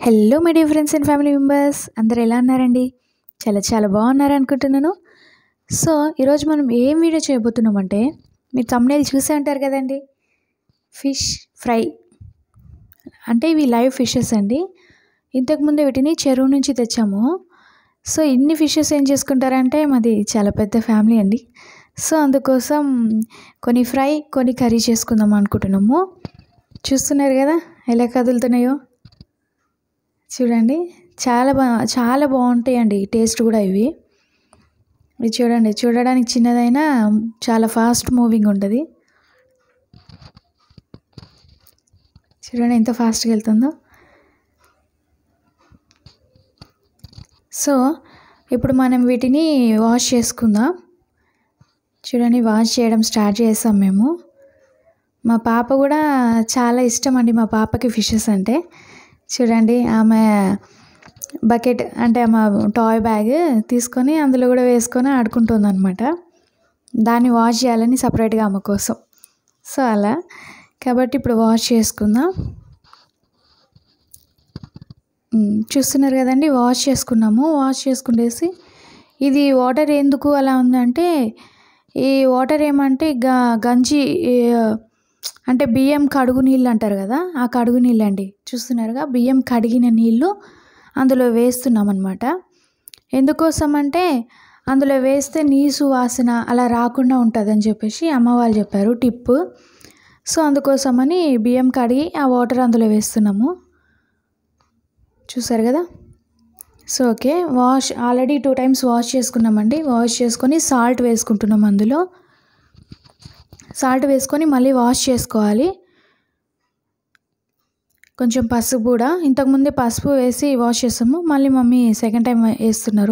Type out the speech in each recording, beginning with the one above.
hello my dear friends and family members అందరు ఎలా ఉన్నారండి చాలా చాలా బాగున్నారు అనుకుంటున్నాను సో ఈరోజు మనం ఏం వీడియో చేయబోతున్నామంటే మీరు తమ్నేల్ చూసే ఉంటారు కదండి ఫిష్ ఫ్రై అంటే ఇవి లైవ్ ఫిషెస్ అండి ఇంతకుముందు వీటిని చెరువు నుంచి తెచ్చాము సో ఇన్ని ఫిషెస్ ఏం చేసుకుంటారంటే మాది చాలా పెద్ద ఫ్యామిలీ అండి సో అందుకోసం కొన్ని ఫ్రై కొన్ని కర్రీ చేసుకుందాం అనుకుంటున్నాము చూస్తున్నారు కదా ఎలా కదులుతున్నాయో చూడండి చాలా బా చాలా బాగుంటాయండి టేస్ట్ కూడా ఇవి ఇది చూడండి చూడడానికి చిన్నదైనా చాలా ఫాస్ట్ మూవింగ్ ఉంటుంది చూడండి ఎంత ఫాస్ట్గా వెళ్తుందో సో ఇప్పుడు మనం వీటిని వాష్ చేసుకుందాం చూడండి వాష్ చేయడం స్టార్ట్ చేసాం మేము మా పాప కూడా చాలా ఇష్టం అండి మా పాపకి ఫిషెస్ అంటే చూడండి ఆమె బకెట్ అంటే ఆమె టాయ్ బ్యాగ్ తీసుకొని అందులో కూడా వేసుకొని ఆడుకుంటుంది అనమాట దాన్ని వాష్ చేయాలని సపరేట్గా ఆమె కోసం సో అలా కాబట్టి ఇప్పుడు వాష్ చేసుకుందాం ఉమ్, చూస్తున్నారు కదండి వాష్ చేసుకున్నాము వాష్ చేసుకునేసి ఇది వాటర్ ఎందుకు అలా ఉందంటే ఈ వాటర్ ఏమంటే గ గంజి ఈ, అంటే బియ్యం కడుగు నీళ్ళు అంటారు కదా ఆ కడుగు నీళ్ళు అండి చూస్తున్నారుగా బియ్యం కడిగిన నీళ్ళు అందులో వేస్తున్నాం అనమాట ఎందుకోసం అంటే అందులో వేస్తే నీసు వాసన అలా రాకుండా ఉంటుందని చెప్పేసి అమ్మ వాళ్ళు చెప్పారు టిప్ సో అందుకోసమని బియ్యం కడిగి ఆ వాటర్ అందులో వేస్తున్నాము చూసారు కదా so okay wash already two times wash చేసుకున్నామండి వాష్ చేసుకొని సాల్ట్ వేసుకుంటున్నాం అందులో సాల్ట్ వేసుకొని మళ్ళీ వాష్ చేసుకోవాలి కొంచెం పసుపు కూడా ఇంతకుముందే పసుపు వేసి వాష్ చేస్తాము మళ్ళీ మమ్మీ సెకండ్ టైం వేస్తున్నారు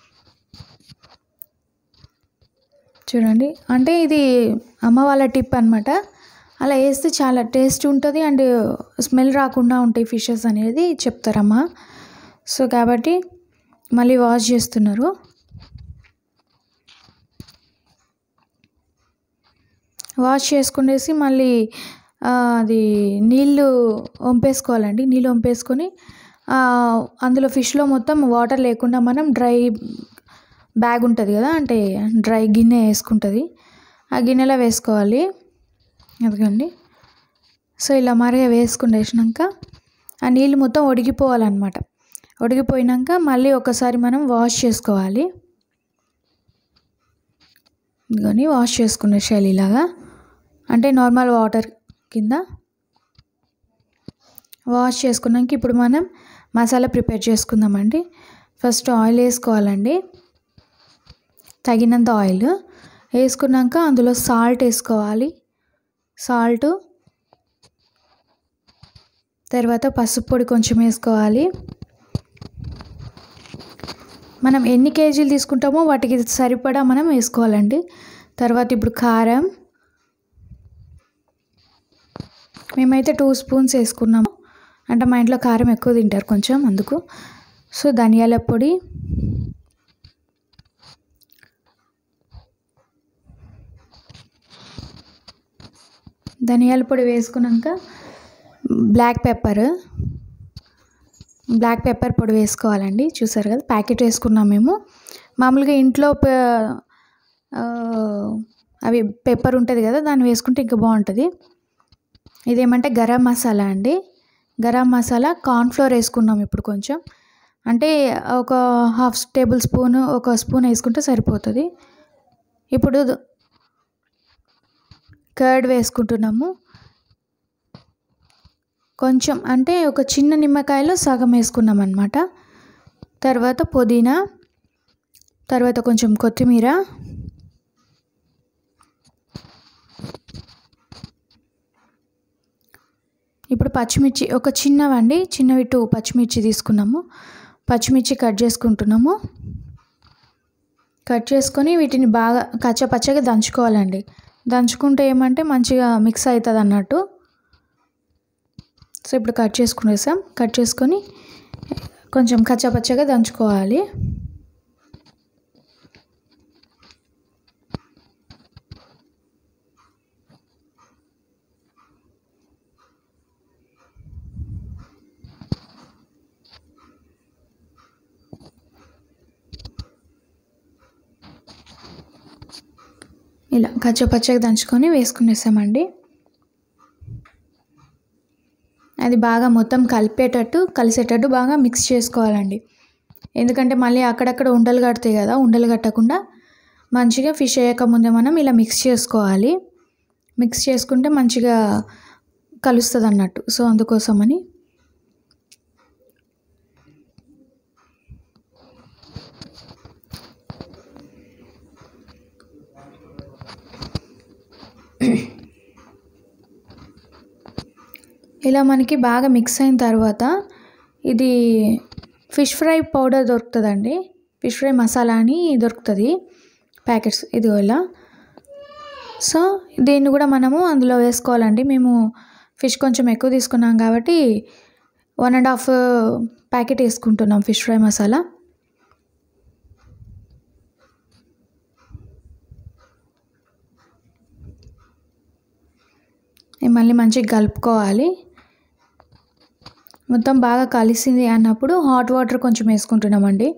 చూడండి అంటే ఇది అమ్మ వాళ్ళ టిప్ అనమాట అలా వేస్తే చాలా టేస్ట్ ఉంటుంది అండ్ స్మెల్ రాకుండా ఉంటాయి ఫిషెస్ అనేది చెప్తారమ్మా సో కాబట్టి మళ్ళీ వాష్ చేస్తున్నారు వాష్ చేసుకునేసి మళ్ళీ ఆ, అది నీళ్ళు వంపేసుకోవాలండి నీళ్ళు వంపేసుకొని ఆ, అందులో ఫిష్లో మొత్తం వాటర్ లేకుండా మనం డ్రై బ్యాగ్ ఉంటుంది కదా అంటే డ్రై గిన్నె వేసుకుంటుంది ఆ గిన్నెలో వేసుకోవాలి అదిగండి సో ఇలా మరగా వేసుకునేసినాక ఆ నీళ్ళు మొత్తం ఒడిగిపోవాలన్నమాట ఒడిగిపోయినాక మళ్ళీ ఒకసారి మనం వాష్ చేసుకోవాలి ఇదిగోని వాష్ చేసుకునేసేయాలి ఇలాగా అంటే నార్మల్ వాటర్ కింద వాష్ చేసుకున్నాక ఇప్పుడు మనం మసాలా ప్రిపేర్ చేసుకుందామండి ఫస్ట్ ఆయిల్ వేసుకోవాలండి తగినంత ఆయిల్ వేసుకున్నాక అందులో సాల్ట్ వేసుకోవాలి సాల్ట్ తర్వాత పసుపు పొడి కొంచెం వేసుకోవాలి మనం ఎన్ని కేజీలు తీసుకుంటామో వాటికి సరిపడా మనం వేసుకోవాలండి తర్వాత ఇప్పుడు కారం మేమైతే టూ స్పూన్స్ వేసుకున్నాము అంటే మా ఇంట్లో కారం ఎక్కువ తింటారు కొంచెం అందుకు సో ధనియాల పొడి ధనియాల పొడి వేసుకున్నాక బ్లాక్ పెప్పర్ బ్లాక్ పెప్పర్ పొడి వేసుకోవాలండి చూసారు కదా ప్యాకెట్ వేసుకున్నాం మేము మామూలుగా ఇంట్లో ప- ఆ, అవి పెప్పర్ ఉంటుంది కదా దాన్ని వేసుకుంటే ఇంకా బాగుంటుంది ఇదేమంటే గరం మసాలా అండి గరం మసాలా కార్న్ఫ్లోర్ వేసుకున్నాం ఇప్పుడు కొంచెం అంటే ఒక హాఫ్ టేబుల్ స్పూన్ ఒక స్పూన్ వేసుకుంటే సరిపోతుంది ఇప్పుడు కర్డ్ వేసుకుంటున్నాము కొంచెం అంటే ఒక చిన్న నిమ్మకాయలో సగం వేసుకున్నాం అనమాట తర్వాత పుదీనా తర్వాత కొంచెం కొత్తిమీర ఇప్పుడు పచ్చిమిర్చి ఒక చిన్నవండి చిన్నవి టూ పచ్చిమిర్చి తీసుకున్నాము పచ్చిమిర్చి కట్ చేసుకుంటున్నాము కట్ చేసుకొని వీటిని బాగా కచ్చపచ్చగా దంచుకోవాలండి దంచుకుంటే ఏమంటే మంచిగా మిక్స్ అవుతుంది అన్నట్టు సో ఇప్పుడు కట్ చేసుకునేసాం కట్ చేసుకొని కొంచెం కచ్చపచ్చగా దంచుకోవాలి ఇలా కచ్చపచ్చగా దంచుకొని వేసుకునేసామండి అది బాగా మొత్తం కలిపేటట్టు కలిసేటట్టు బాగా మిక్స్ చేసుకోవాలండి ఎందుకంటే మళ్ళీ అక్కడక్కడ ఉండలు కడతాయి కదా ఉండలు కట్టకుండా మంచిగా ఫిష్ వేయకముందే మనం ఇలా మిక్స్ చేసుకోవాలి మిక్స్ చేసుకుంటే మంచిగా కలుస్తుంది అన్నట్టు సో అందుకోసమని ఇలా మనకి బాగా మిక్స్ అయిన తర్వాత ఇది ఫిష్ ఫ్రై పౌడర్ దొరుకుతుందండి ఫిష్ ఫ్రై మసాలా అని దొరుకుతుంది ప్యాకెట్స్ ఇది ఇలా సో దీన్ని కూడా మనము అందులో వేసుకోవాలండి మేము ఫిష్ కొంచెం ఎక్కువ తీసుకున్నాం కాబట్టి వన్ అండ్ హాఫ్ ప్యాకెట్ వేసుకుంటున్నాం ఫిష్ ఫ్రై మసాలా మళ్ళీ మంచిగా కలుపుకోవాలి మొత్తం బాగా కలిసింది అన్నప్పుడు హాట్ వాటర్ కొంచెం వేసుకుంటున్నామండి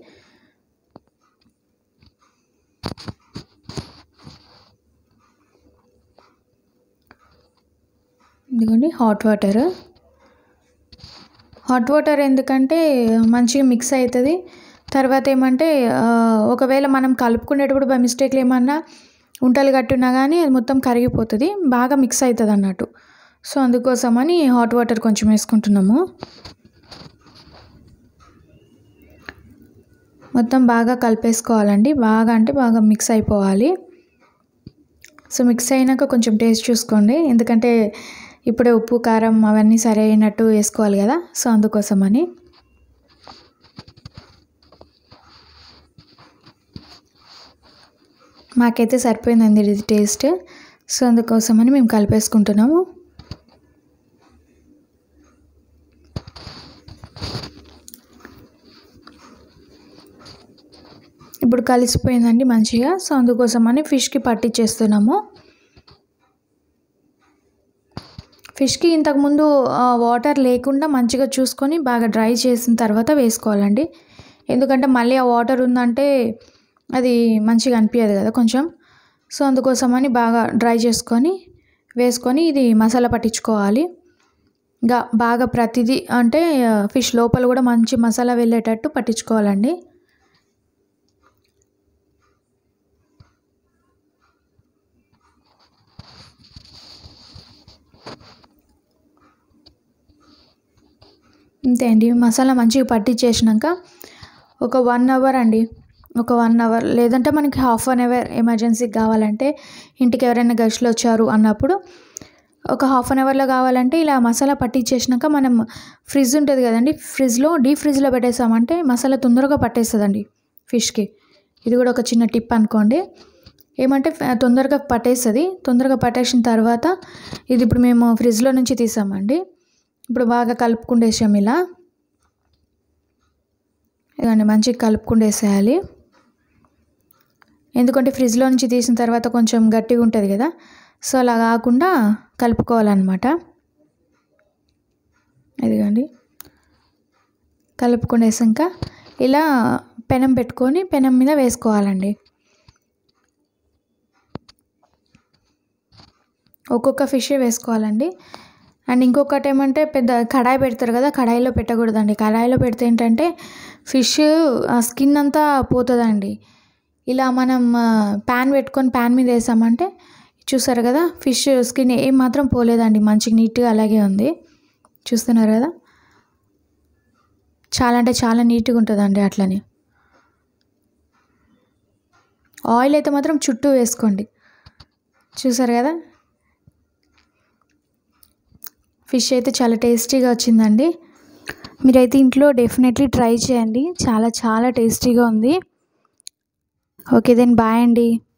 ఇదిగోండి హాట్ వాటర్ హాట్ వాటర్ ఎందుకంటే మంచిగా మిక్స్ అవుతుంది తర్వాత ఏమంటే ఒకవేళ మనం కలుపుకునేటప్పుడు బై మిస్టేక్లు ఏమన్నా ఉంటలు కట్టున్నా కానీ అది మొత్తం కరిగిపోతుంది బాగా మిక్స్ అవుతుంది అన్నట్టు సో అందుకోసమని హాట్ వాటర్ కొంచెం వేసుకుంటున్నాము మొత్తం బాగా కలిపేసుకోవాలండి బాగా అంటే బాగా మిక్స్ అయిపోవాలి సో మిక్స్ అయినాక కొంచెం టేస్ట్ చూసుకోండి ఎందుకంటే ఇప్పుడే ఉప్పు కారం అవన్నీ సరి అయినట్టు వేసుకోవాలి కదా సో అందుకోసమని మాకైతే సరిపోయిందండి ఇది టేస్ట్ సో అందుకోసమని మేము కలిపేసుకుంటున్నాము ఇప్పుడు కలిసిపోయిందండి మంచిగా సో అందుకోసమని ఫిష్కి పట్టించేస్తున్నాము ఫిష్కి ఇంతకుముందు వాటర్ లేకుండా మంచిగా చూసుకొని బాగా డ్రై చేసిన తర్వాత వేసుకోవాలండి ఎందుకంటే మళ్ళీ ఆ వాటర్ ఉందంటే అది మంచిగా అనిపించదు కదా కొంచెం సో అందుకోసమని బాగా డ్రై చేసుకొని వేసుకొని ఇది మసాలా పట్టించుకోవాలి ఇంకా బాగా ప్రతిదీ అంటే ఫిష్ లోపల కూడా మంచి మసాలా వెళ్ళేటట్టు పట్టించుకోవాలండి అంతే అండి మసాలా మంచిగా పట్టించేసినాక ఒక వన్ అవర్ అండి ఒక వన్ అవర్ లేదంటే మనకి హాఫ్ అన్ అవర్ ఎమర్జెన్సీకి కావాలంటే ఇంటికి ఎవరైనా గెస్ట్లు వచ్చారు అన్నప్పుడు ఒక హాఫ్ అన్ అవర్లో కావాలంటే ఇలా మసాలా పట్టించేసినాక మనం ఫ్రిడ్జ్ ఉంటుంది కదండి ఫ్రిడ్జ్లో డీప్ ఫ్రిడ్జ్లో పెట్టేసామంటే మసాలా తొందరగా పట్టేస్తుందండి ఫిష్కి ఇది కూడా ఒక చిన్న టిప్ అనుకోండి ఏమంటే తొందరగా పట్టేస్తుంది తొందరగా పట్టేసిన తర్వాత ఇది ఇప్పుడు మేము ఫ్రిడ్జ్లో నుంచి తీసామండి ఇప్పుడు బాగా కలుపుకుండేసాం ఇలా ఇదండి మంచిగా కలుపుకుండేసేయాలి ఎందుకంటే ఫ్రిడ్జ్లో నుంచి తీసిన తర్వాత కొంచెం గట్టిగా ఉంటుంది కదా సో అలా కాకుండా కలుపుకోవాలన్నమాట ఇదిగోండి కలుపుకునేసాక ఇలా పెనం పెట్టుకొని పెనం మీద వేసుకోవాలండి ఒక్కొక్క ఫిష్ వేసుకోవాలండి అండ్ ఇంకొకటి ఏమంటే పెద్ద కడాయి పెడతారు కదా కడాయిలో పెట్టకూడదండి కడాయిలో పెడితే ఏంటంటే ఫిష్ ఆ స్కిన్ అంతా పోతుందండి ఇలా మనం ప్యాన్ పెట్టుకొని ప్యాన్ మీద వేసామంటే చూసారు కదా ఫిష్ స్కిన్ ఏం మాత్రం పోలేదండి మంచిగా నీట్గా అలాగే ఉంది చూస్తున్నారు కదా చాలా అంటే చాలా నీట్గా ఉంటుందండి అట్లని ఆయిల్ అయితే మాత్రం చుట్టూ వేసుకోండి చూసారు కదా ఫిష్ అయితే చాలా టేస్టీగా వచ్చిందండి మీరైతే ఇంట్లో డెఫినెట్లీ ట్రై చేయండి చాలా చాలా టేస్టీగా ఉంది ఓకే దెన్ బాయ్ అండి